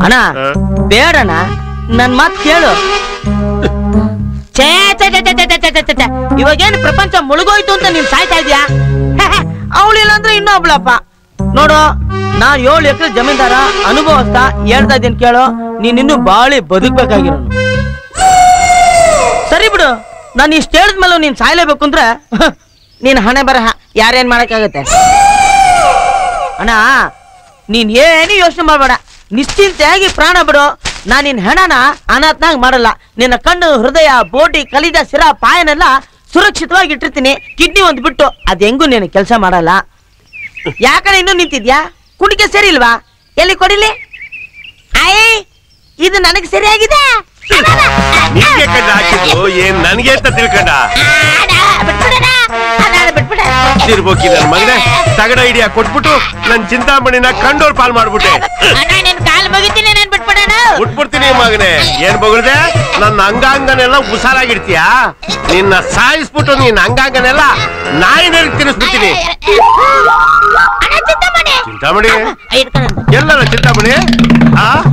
ಅಣ್ಣ ಆ? ಬೇಡಣ್ಣ ನನ್ ಮಾತ್ ಕೇಳು ಛೇ ಛೇ ಛೇ ಛೇ ಛೇ ಛೇ ಛೇ ಛೇ ಛೇ. ಇವಾಗೇನು ಪ್ರಪಂಚ ಮುಳುಗೋಯ್ತು ಅಂತ ನೀನ್ ಸಾಯ್ತಾ ಇದ್ಯಾ ಅವಳಿಲ್ಲ ಅಂದ್ರೆ ಇನ್ನೊಬ್ಳಪ್ಪ ನೋಡು ನಾನ್ ಏಳು ಎಕರೆ ಜಮೀನ್ದಾರ ಅನುಭವಸ್ತ ಹೇಳ್ತಾ ಇದ್ದೀನಿ ಕೇಳು ನೀನ್ ಇನ್ನು ಬಾಳಿ ಬದುಕ್ಬೇಕಾಗಿರೋನು ಸರಿ ಬಿಡು ನಾನು ಇಷ್ಟ ಹೇಳಿದ್ಮೇಲೆ ನೀನ್ ಸಾಯ್ಲೇಬೇಕು ಅಂದ್ರೆ ನೀನ್ ಹಣೆ ಬರಹ ಯಾರೇನ್ ಮಾಡಕ್ಕಾಗತ್ತೆ ಅಣ್ಣ ನೀನ್ ಏನು ಯೋಚನೆ ಮಾಡಬೇಡ ನಿಶ್ಚಿಂತೆಯಾಗಿ ಪ್ರಾಣ ಬಿಡು ನಾನು ನಿನ್ ಹೆಣನ ಅನಾಥನಾಗ್ ಮಾಡಲ್ಲ ನಿನ್ನ ಕಣ್ಣು ಹೃದಯ ಬೋಟಿ ಕಲಿದ ಸಿರ ಪಾಯನೆಲ್ಲ ಸುರಕ್ಷಿತವಾಗಿ ಇಟ್ಟಿರ್ತೀನಿ ಕಿಡ್ನಿ ಒಂದ್ ಬಿಟ್ಟು ಅದ್ ಹೆಂಗೂ ನೀನು ಕೆಲಸ ಮಾಡಲ್ಲ ಯಾಕಡೆ ಇನ್ನೂ ನಿಂತಿದ್ಯಾ ಕುಡಿಕೆ ಸರಿ ಇಲ್ವಾ ಎಲ್ಲಿ ಕೊಡಿಲಿ ಆಯ್ ಇದು ನನಗೆ ಸರಿಯಾಗಿದೆ ನಿನ್ಗೆ ಕಂಡ ಹಾಕಿದ್ದು ಏನ್ ನನ್ಗೆ ಅಂತ ತಿಳ್ಕೊಂಡ ಇರ್ಬೋಕಿ ನನ್ ಮಗನೇ ತಗಡ ಹಿಡಿಯ ಕೊಟ್ಬಿಟ್ಟು ನನ್ ಚಿಂತಾಮಣಿನ ಕಂಡೋರ್ ಪಾಲ್ ಮಾಡ್ಬಿಟ್ಟೆ ಕಾಲ್ ಮುಗಿತೀನಿ ನಾನು ಬಿಟ್ಬಿಡೋಣ ಬಿಟ್ಬಿಡ್ತೀನಿ ಮಗನೇ ಏನ್ ಬಗ್ರದೆ ನನ್ನ ಅಂಗಾಂಗನೆಲ್ಲ ಉಸಾರಾಗಿಡ್ತೀಯ ನಿನ್ನ ಸಾಯಿಸ್ಬಿಟ್ಟು ನಿನ್ನ ಅಂಗಾಂಗನೆಲ್ಲ ನಾಯಿನಲ್ಲಿ ತಿನ್ನಿಸ್ಬಿಡ್ತೀನಿ ಚಿಂತಾಮಣಿ ಇಟ್ಕೊಂಡು ಎಲ್ಲಲ್ಲ ಚಿಂತಾಮಣಿ ಆ